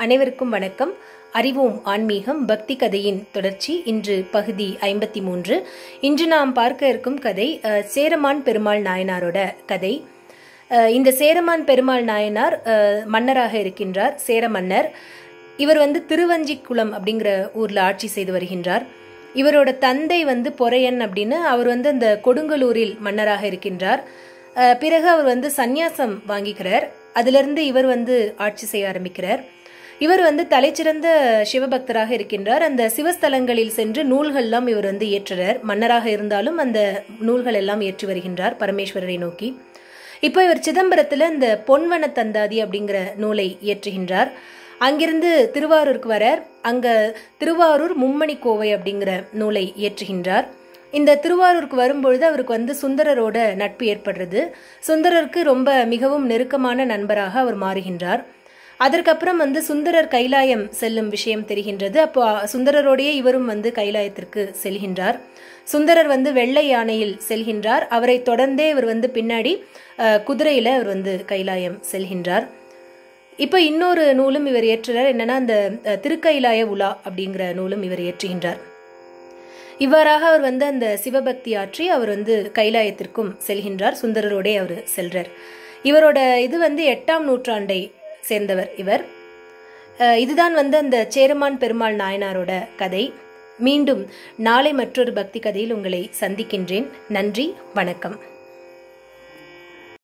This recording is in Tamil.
அனைவருக்கும் வணக்கம் அறிவோம் ஆன்மீகம் பக்தி கதையின் தொடர்ச்சி இன்று பகுதி ஐம்பத்தி மூன்று இன்று நாம் பார்க்க இருக்கும் கதை அஹ், சேரமான் பெருமாள் நாயனாரோட கதை அஹ், இந்த சேரமான் பெருமாள் நாயனார் அஹ், மன்னராக இருக்கின்றார் சேர மன்னர் இவர் வந்து திருவஞ்சிக்குளம் அப்படிங்கிற ஊர்ல ஆட்சி செய்து வருகின்றார் இவரோட தந்தை வந்து பொறையன் அப்படின்னு அவர் வந்து அந்த கொடுங்கலூரில் மன்னராக இருக்கின்றார் அஹ், பிறகு அவர் வந்து சந்நியாசம் வாங்கிக்கிறார் அதிலிருந்து இவர் வந்து ஆட்சி செய்ய ஆரம்பிக்கிறார் இவர் வந்து தலைச்சிறந்த சிவபக்தராக இருக்கின்றார் அந்த சிவஸ்தலங்களில் சென்று நூல்கள்லாம் இவர் வந்து இயற்றுறார் மன்னராக இருந்தாலும் அந்த நூல்கள் எல்லாம் இயற்றி வருகின்றார் பரமேஸ்வரரை நோக்கி இப்போ இவர் சிதம்பரத்தில் இந்த பொன்வன தந்தாதி அப்படிங்கிற நூலை இயற்றுகின்றார் அங்கிருந்து திருவாரூருக்கு வரார் அங்க திருவாரூர் மும்மணி கோவை அப்படிங்கிற நூலை இயற்றுகின்றார் இந்த திருவாரூருக்கு வரும்பொழுது அவருக்கு வந்து சுந்தரரோட நட்பு ஏற்படுறது சுந்தரருக்கு ரொம்ப மிகவும் நெருக்கமான நண்பராக அவர் மாறுகின்றார் அதற்கப்புறம் வந்து சுந்தரர் கைலாயம் செல்லும் விஷயம் தெரிகின்றது அப்போ சுந்தரரோடையே இவரும் வந்து கைலாயத்திற்கு செல்கின்றார் சுந்தரர் வந்து வெள்ளை யானையில் செல்கின்றார் அவரை தொடர்ந்தே இவர் வந்து பின்னாடி அஹ், குதிரையில அவர் வந்து கைலாயம் செல்கின்றார் இப்போ இன்னொரு நூலும் இவர் ஏற்றுறார் என்னன்னா அந்த அஹ், திருக்கைலாய உலா அப்படிங்கிற நூலும் இவர் ஏற்றுகின்றார் இவ்வாறாக அவர் வந்து அந்த சிவபக்தி ஆற்றி அவர் வந்து கைலாயத்திற்கும் செல்கின்றார் சுந்தரரோடே அவர் செல்றார் இவரோட இது வந்து எட்டாம் நூற்றாண்டை சேர்ந்தவர் இவர் அஹ், இதுதான் வந்து அந்த சேரமான் பெருமாள் நாயனாரோட கதை மீண்டும் நாளை மற்றொரு பக்தி கதையில் உங்களை சந்திக்கின்றேன் நன்றி வணக்கம்